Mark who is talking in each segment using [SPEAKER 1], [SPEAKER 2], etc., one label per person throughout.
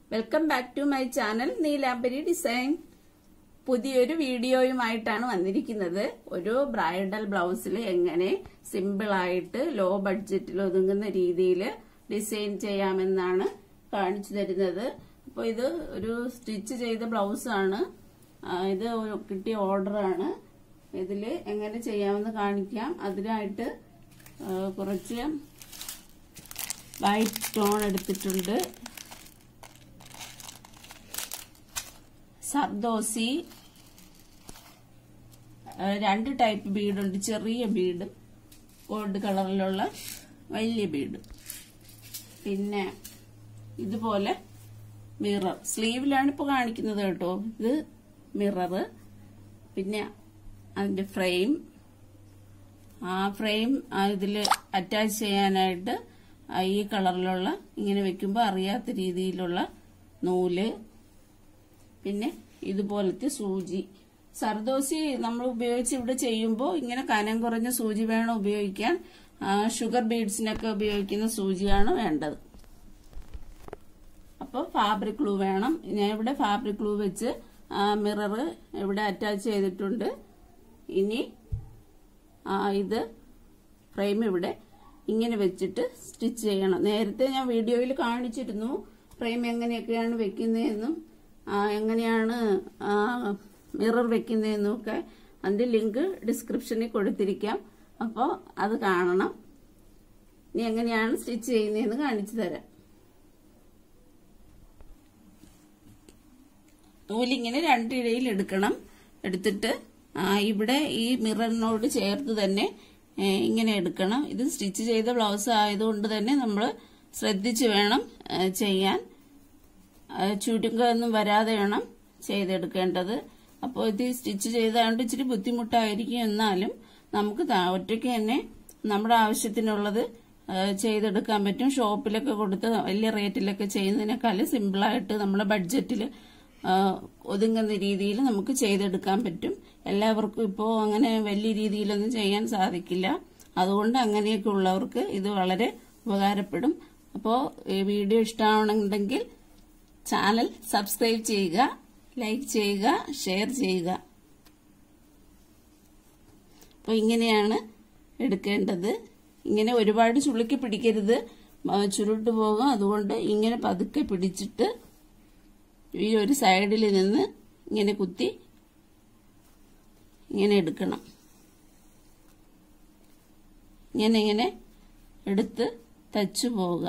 [SPEAKER 1] welcome back to my channel Neelambari design പുതിയൊരു വീഡിയോയുമായിട്ടാണ് വന്നിരിക്കുന്നത് ഒരു ബ്രൈഡൽ ബ്ലൗസിൽ എങ്ങനെ സിമ്പിളായിട്ട് ലോ ബഡ്ജറ്റിൽ ഒതുങ്ങുന്ന രീതിയിൽ ഡിസൈൻ ചെയ്യാമെന്നാണ് കാണിച്ചു തരുന്നത് അപ്പോൾ ഇത് ഒരു സ്റ്റിച്ച് ചെയ്ത ബ്ലൗസാണ് ഇത് ഒരു കിട്ടിയ ഓർഡറാണ് ഇതിൽ എങ്ങനെ ചെയ്യാമെന്ന് കാണിക്കാം അതിനായിട്ട് ആ, കുറച്ച് വൈറ്റ് സ്റ്റോൺ എടുത്തിട്ടുണ്ട് സർദോസി ആ, രണ്ട് ടൈപ്പ് ബീഡുണ്ട് ചെറിയ ബീഡ് ഗോൾഡ് കളറിലുള്ള വലിയ ബീഡ് പിന്നെ ഇതുപോലെ മിറർ സ്ലീവിലാണ് ഇപ്പോൾ കാണിക്കുന്നത് കേട്ടോ ഇത് മിറർ പിന്നെ അതിന്റെ ഫ്രെയിം ആ ഫ്രെയിം ഇതിൽ അറ്റാച്ച് ചെയ്യാനായിട്ട് ആ ഈ കളറിലുള്ള ഇങ്ങനെ വെക്കുമ്പോൾ അറിയാത്ത രീതിയിലുള്ള നൂല് പിന്നെ ഇതുപോലത്തെ സൂചി സർദോസി നമ്മൾ ഉപയോഗിച്ച് ഇവിടെ ചെയ്യുമ്പോൾ ഇങ്ങനെ കനം കുറഞ്ഞ സൂചി വേണം ഉപയോഗിക്കാൻ ആ, ഷുഗർ ബീഡ്സിനൊക്കെ ഉപയോഗിക്കുന്ന സൂചിയാണ് വേണ്ടത് അപ്പോൾ ഫാബ്രിക് ഗ്ലൂ വേണം ഞാൻ ഇവിടെ ഫാബ്രിക് ഗ്ലൂ വെച്ച് മിറർ ഇവിടെ അറ്റാച്ച് ചെയ്തിട്ടുണ്ട് ഇനി ആ, ഇത് ഫ്രെയിം ഇവിടെ ഇങ്ങനെ വെച്ചിട്ട് സ്റ്റിച്ച് ചെയ്യണം നേരത്തെ ഞാൻ വീഡിയോയിൽ കാണിച്ചിരുന്നു ഫ്രെയിം എങ്ങനെയൊക്കെയാണ് വെക്കുന്നതെന്നും ആ, എങ്ങനെയാണ് മിറർ വെക്കുന്നതെന്നും ഒക്കെ അതിന്റെ ലിങ്ക് ഡിസ്ക്രിപ്ഷനിൽ കൊടുത്തിരിക്കാം അപ്പോൾ അത് കാണണം ഇനി എങ്ങനെയാണ് സ്റ്റിച്ച് ചെയ്യുന്നതെന്ന് കാണിച്ചു തരാം നൂലിങ്ങനെ രണ്ടിഴയിൽ എടുക്കണം എടുത്തിട്ട് ആ, ഇവിടെ ഈ മിററിനോട് ചേർത്ത് തന്നെ ഏ, ഇങ്ങനെ എടുക്കണം ഇത് സ്റ്റിച്ച് ചെയ്ത ബ്ലൗസ് ആയതുകൊണ്ട് തന്നെ നമ്മൾ ശ്രദ്ധിച്ച് വേണം ഏ, ചെയ്യാൻ ആ, ചുരുക്കമൊന്നും വരാതെ വേണം ചെയ്തെടുക്കേണ്ടത് അപ്പോൾ ഇത് സ്റ്റിച്ച് ചെയ്താണ്ട് ഇച്ചിരി ബുദ്ധിമുട്ടായിരിക്കും എന്നാലും നമുക്ക് താ- ഒറ്റയ്ക്ക് തന്നെ നമ്മുടെ ആവശ്യത്തിനുള്ളത് ആ, ചെയ്തെടുക്കാൻ പറ്റും ഷോപ്പിലൊക്കെ കൊടുത്ത് വലിയ റേറ്റിലൊക്കെ ചെയ്യുന്നതിനേക്കാൾ സിമ്പിളായിട്ട് നമ്മളെ ബഡ്ജറ്റിൽ ഒതുങ്ങുന്ന രീതിയിൽ നമുക്ക് ചെയ്തെടുക്കാൻ പറ്റും എല്ലാവർക്കും ഇപ്പോൾ അങ്ങനെ വലിയ രീതിയിലൊന്നും ചെയ്യാൻ സാധിക്കില്ല അതുകൊണ്ട് അങ്ങനെയൊക്കെ ഉള്ളവർക്ക് ഇത് വളരെ ഉപകാരപ്പെടും അപ്പോൾ ഈ വീഡിയോ ഇഷ്ടമാണെങ്കിൽ ചാനൽ സബ്സ്ക്രൈബ് ചെയ്യുക ലൈക്ക് ചെയ്യുക ഷെയർ ചെയ്യുക അപ്പോൾ ഇങ്ങനെയാണ് എടുക്കേണ്ടത് ഇങ്ങനെ ഒരുപാട് ചുളുക്കി പിടിക്കരുത് ആ, ചുരുട്ട് പോകും അതുകൊണ്ട് ഇങ്ങനെ പതുക്കെ പിടിച്ചിട്ട് ഈ ഒരു സൈഡിൽ നിന്ന് ഇങ്ങനെ കുത്തി ഇങ്ങനെ എടുക്കണം ഇങ്ങനെ ഇങ്ങനെ എടുത്ത് തച്ചു പോവുക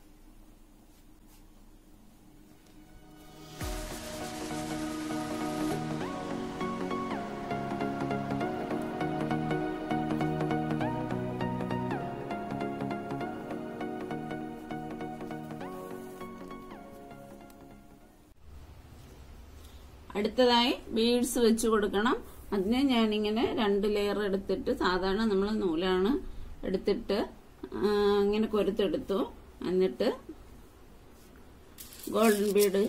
[SPEAKER 1] അടുത്തതായി ബീഡ്സ് വെച്ച് കൊടുക്കണം അതിന് ഞാനിങ്ങനെ രണ്ട് ലെയർ എടുത്തിട്ട് സാധാരണ നമ്മൾ നൂലാണ് എടുത്തിട്ട് ആ, ഇങ്ങനെ കൊരുത്തെടുത്തു എന്നിട്ട് ഗോൾഡൻ ബീഡ്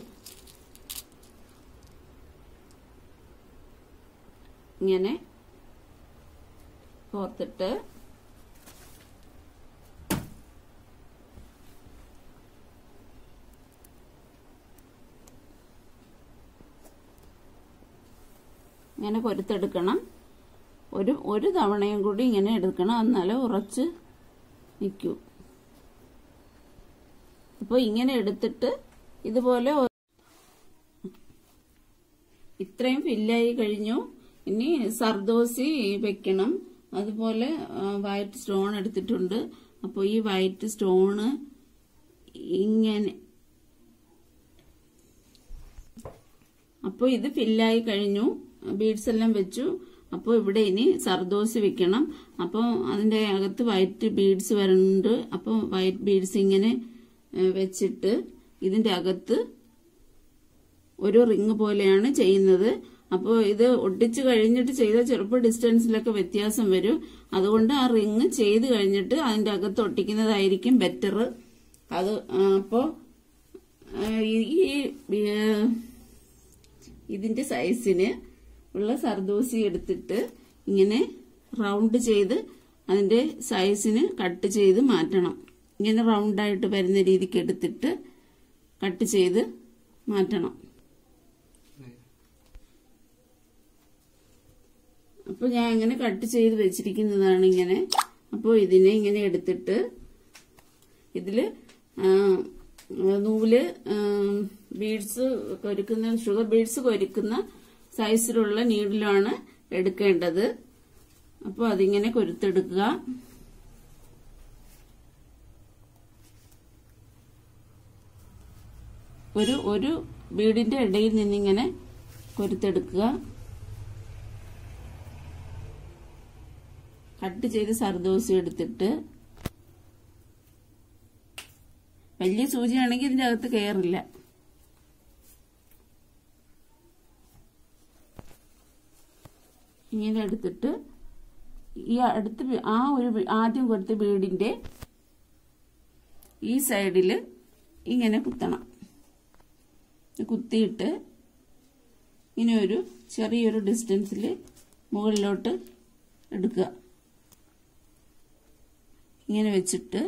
[SPEAKER 1] ഇങ്ങനെ കോർത്തിട്ട് ഇങ്ങനെ കൊരുത്തെടുക്കണം ഒരു ഒരു തവണയും കൂടി ഇങ്ങനെ എടുക്കണം എന്നാലേ ഉറച്ച് നിൽക്കൂ അപ്പോൾ ഇങ്ങനെ എടുത്തിട്ട് ഇതുപോലെ ഒ- ഇത്രയും ഫില്ലായി കഴിഞ്ഞു ഇനി സർദോസി വെക്കണം അതുപോലെ ആ, വൈറ്റ് സ്റ്റോൺ എടുത്തിട്ടുണ്ട് അപ്പോൾ ഈ വൈറ്റ് സ്റ്റോണ് ഇങ്ങനെ അപ്പോൾ ഇത് ഫില്ലായി കഴിഞ്ഞു ബീഡ്സ് എല്ലാം വെച്ചു അപ്പോൾ ഇവിടെ ഇനി സർദോസ് വെക്കണം അപ്പോൾ അതിന്റെ അകത്ത് വൈറ്റ് ബീഡ്സ് വരുന്നുണ്ട് അപ്പോൾ വൈറ്റ് ബീഡ്സ് ഇങ്ങനെ ഏ, വെച്ചിട്ട് ഇതിന്റെ അകത്ത് ഒരു റിങ് പോലെയാണ് ചെയ്യുന്നത് അപ്പോൾ ഇത് ഒട്ടിച്ച് കഴിഞ്ഞിട്ട് ചെയ്താൽ ചിലപ്പോൾ ഡിസ്റ്റൻസിലൊക്കെ വ്യത്യാസം വരും അതുകൊണ്ട് ആ റിങ് ചെയ്ത് കഴിഞ്ഞിട്ട് അതിന്റെ അകത്ത് ഒട്ടിക്കുന്നതായിരിക്കും ബെറ്റർ അത് അപ്പോൾ ഈ ഏ, ഇതിന്റെ സൈസിന് ഉള്ള സർദോസി എടുത്തിട്ട് ഇങ്ങനെ റൗണ്ട് ചെയ്ത് അതിന്റെ സൈസിന് കട്ട് ചെയ്ത് മാറ്റണം ഇങ്ങനെ റൗണ്ടായിട്ട് വരുന്ന രീതിക്ക് എടുത്തിട്ട് കട്ട് ചെയ്ത് മാറ്റണം അപ്പോൾ ഞാൻ ഇങ്ങനെ കട്ട് ചെയ്ത് വെച്ചിരിക്കുന്നതാണ് ഇങ്ങനെ അപ്പോൾ ഇതിനെ ഇങ്ങനെ എടുത്തിട്ട് ഇതില് ആ, നൂല് ബീഡ്സ് കൊരുക്കുന്ന ഷുഗർ ബീഡ്സ് കൊരുക്കുന്ന സൈസിലുള്ള നീഡിലാണ് എടുക്കേണ്ടത് അപ്പോൾ അതിങ്ങനെ കൊരുത്തെടുക്കുക ഒരു ഒരു ബീഡിന്റെ ഇടയിൽ നിന്നിങ്ങനെ കൊരുത്തെടുക്കുക കട്ട് ചെയ്ത് സർദോസി എടുത്തിട്ട് വലിയ സൂചിയാണെങ്കിൽ ഇതിന്റെ അകത്ത് കയറില്ല ഇങ്ങനെ എടുത്തിട്ട് ഈ അടുത്ത ബി- ആ ഒരു ബി- ആദ്യം കൊടുത്ത ബീഡിന്റെ ഈ സൈഡിൽ ഇങ്ങനെ കുത്തണം കുത്തിയിട്ട് ഇങ്ങനെ ഒരു ചെറിയൊരു ഡിസ്റ്റൻസിൽ മുകളിലോട്ട് എടുക്കുക ഇങ്ങനെ വെച്ചിട്ട്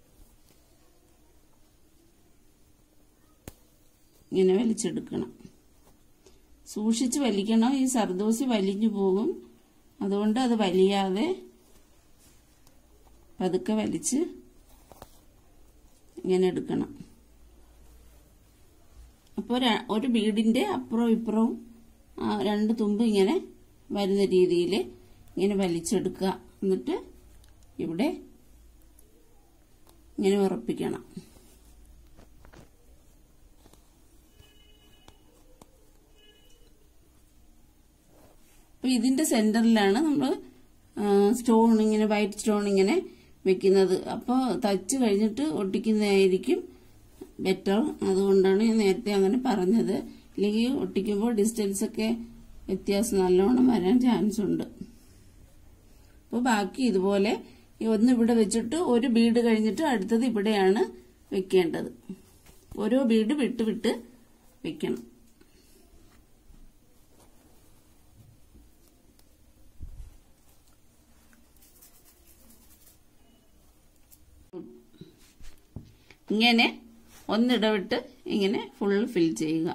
[SPEAKER 1] ഇങ്ങനെ വലിച്ചെടുക്കണം സൂക്ഷിച്ച് വലിക്കണം ഈ സർദോസി വലിഞ്ഞു പോകും അതുകൊണ്ട് അത് വലിയാതെ പതുക്കെ വലിച്ച് ഇങ്ങനെ എടുക്കണം അപ്പോൾ ഒരു ബീഡിന്റെ അപ്പുറവും ഇപ്പുറവും ആ, രണ്ട് തുമ്പ് ഇങ്ങനെ വരുന്ന രീതിയിൽ ഇങ്ങനെ വലിച്ചെടുക്കുക എന്നിട്ട് ഇവിടെ ഇങ്ങനെ ഉറപ്പിക്കണം അപ്പൊ ഇതിന്റെ സെന്ററിലാണ് നമ്മൾ സ്റ്റോൺ ഇങ്ങനെ വൈറ്റ് സ്റ്റോൺ ഇങ്ങനെ വെക്കുന്നത് അപ്പോൾ തച്ച് കഴിഞ്ഞിട്ട് ഒട്ടിക്കുന്നതായിരിക്കും ബെറ്റർ അതുകൊണ്ടാണ് ഞാൻ നേരത്തെ അങ്ങനെ പറഞ്ഞത് ഇല്ലെങ്കിൽ ഒട്ടിക്കുമ്പോൾ ഡിസ്റ്റൻസ് ഒക്കെ വ്യത്യാസം നല്ലോണം വരാൻ ചാൻസ് ഉണ്ട് അപ്പോൾ ബാക്കി ഇതുപോലെ ഈ ഒന്ന് ഇവിടെ വെച്ചിട്ട് ഒരു ബീഡ് കഴിഞ്ഞിട്ട് അടുത്തത് ഇവിടെയാണ് വെക്കേണ്ടത് ഓരോ ബീഡ് വിട്ട് വിട്ട് വെക്കണം ഇങ്ങനെ ഒന്നിടവിട്ട് ഇങ്ങനെ ഫുൾ ഫിൽ ചെയ്യുക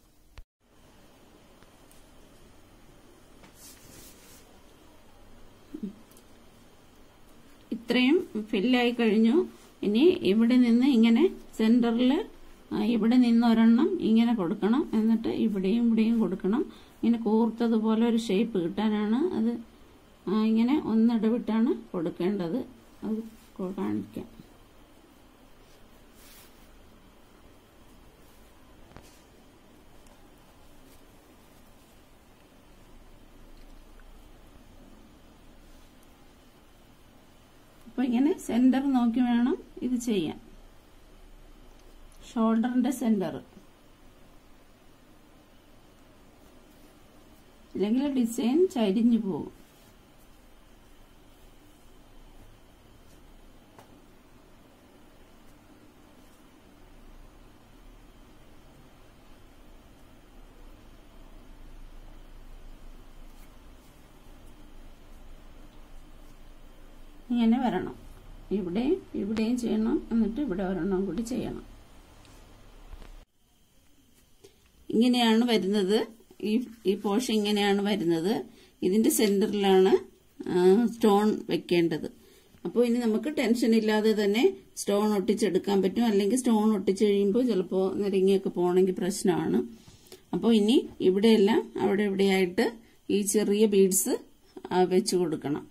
[SPEAKER 1] ഇത്രയും ഫില്ലായി കഴിഞ്ഞു ഇനി ഇവിടെ നിന്ന് ഇങ്ങനെ സെന്ററിൽ ഇവിടെ നിന്ന് ഒരെണ്ണം ഇങ്ങനെ കൊടുക്കണം എന്നിട്ട് ഇവിടെയും ഇവിടെയും കൊടുക്കണം ഇങ്ങനെ കൂർത്തതുപോലെ ഒരു ഷേപ്പ് കിട്ടാനാണ് അത് ആ, ഇങ്ങനെ ഒന്നിടവിട്ടാണ് കൊടുക്കേണ്ടത് അത് കൊ- കാണിക്കാം അപ്പൊ ഇങ്ങനെ സെന്റർ നോക്കി വേണം ഇത് ചെയ്യാൻ ഷോൾഡറിന്റെ സെന്റർ അല്ലെങ്കിൽ ഡിസൈൻ ചരിഞ്ഞു പോകും ഇങ്ങനെ വരണം ഇവിടെയും ഇവിടെയും ചെയ്യണം എന്നിട്ട് ഇവിടെ ഒരെണ്ണം കൂടി ചെയ്യണം ഇങ്ങനെയാണ് വരുന്നത് ഈ ഈ പോഷൻ ഇങ്ങനെയാണ് വരുന്നത് ഇതിന്റെ സെന്ററിലാണ് സ്റ്റോൺ വെക്കേണ്ടത് അപ്പോൾ ഇനി നമുക്ക് ടെൻഷൻ ഇല്ലാതെ തന്നെ സ്റ്റോൺ ഒട്ടിച്ചെടുക്കാൻ പറ്റും അല്ലെങ്കിൽ സ്റ്റോൺ ഒട്ടിച്ച് കഴിയുമ്പോൾ ചിലപ്പോൾ നിരങ്ങിയൊക്കെ പോകണമെങ്കിൽ പ്രശ്നമാണ് അപ്പോൾ ഇനി ഇവിടെയെല്ലാം അവിടെ ഇവിടെയായിട്ട് ഈ ചെറിയ ബീഡ്സ് വെച്ച് കൊടുക്കണം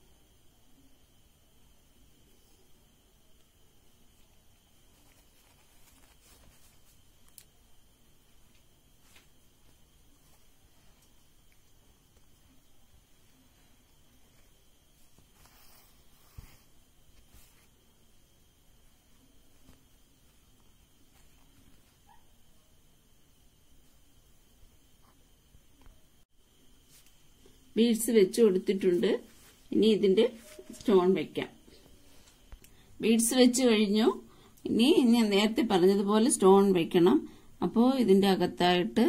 [SPEAKER 1] ബീഡ്സ് വെച്ച് കൊടുത്തിട്ടുണ്ട് ഇനി ഇതിന്റെ സ്റ്റോൺ വെക്കാം ബീഡ്സ് വെച്ച് കഴിഞ്ഞു ഇനി ഞാൻ നേരത്തെ പറഞ്ഞതുപോലെ സ്റ്റോൺ വെക്കണം അപ്പോൾ ഇതിന്റെ അകത്തായിട്ട്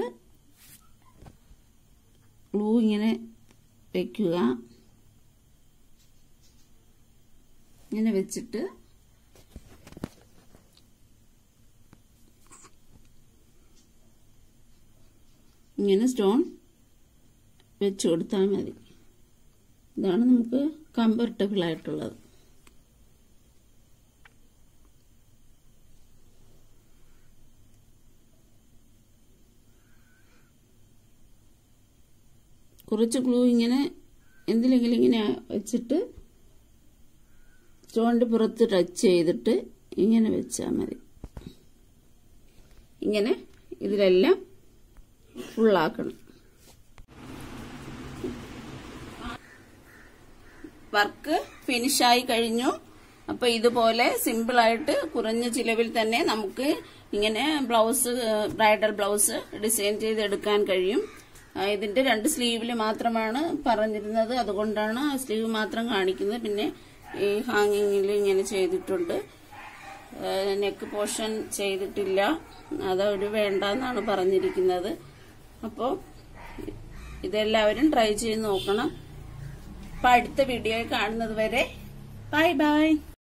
[SPEAKER 1] ഗ്ലൂ ഇങ്ങനെ വെക്കുക ഇങ്ങനെ വെച്ചിട്ട് ഇങ്ങനെ സ്റ്റോൺ വെച്ച് കൊടുത്താൽ മതി ഇതാണ് നമുക്ക് കംഫർട്ടബിൾ ആയിട്ടുള്ളത് കുറച്ച് ഗ്ലൂ ഇങ്ങനെ എന്തിലെങ്കിലും ഇങ്ങനെ വെച്ചിട്ട് സ്റ്റോണിന്റെ പുറത്ത് ടച്ച് ചെയ്തിട്ട് ഇങ്ങനെ വെച്ചാൽ മതി ഇങ്ങനെ ഇതിലെല്ലാം ഫുള്ളാക്കണം വർക്ക് ഫിനിഷായി കഴിഞ്ഞു അപ്പൊ ഇതുപോലെ സിമ്പിൾ ആയിട്ട് കുറഞ്ഞ ചിലവിൽ തന്നെ നമുക്ക് ഇങ്ങനെ ബ്ലൗസ് ബ്രൈഡൽ ബ്ലൗസ് ഡിസൈൻ ചെയ്തെടുക്കാൻ കഴിയും ആ, ഇതിന്റെ രണ്ട് സ്ലീവിൽ മാത്രമാണ് പറഞ്ഞിരുന്നത് അതുകൊണ്ടാണ് ആ സ്ലീവ് മാത്രം കാണിക്കുന്നത് പിന്നെ ഈ ഹാങ്ങിങ്ങിൽ ഇങ്ങനെ ചെയ്തിട്ടുണ്ട് നെക്ക് പോർഷൻ ചെയ്തിട്ടില്ല അതൊരു വേണ്ട എന്നാണ് പറഞ്ഞിരിക്കുന്നത് അപ്പോൾ ഇതെല്ലാവരും ട്രൈ ചെയ്ത് നോക്കണം അപ്പൊ അടുത്ത വീഡിയോ കാണുന്നത് വരെ ബൈ ബൈ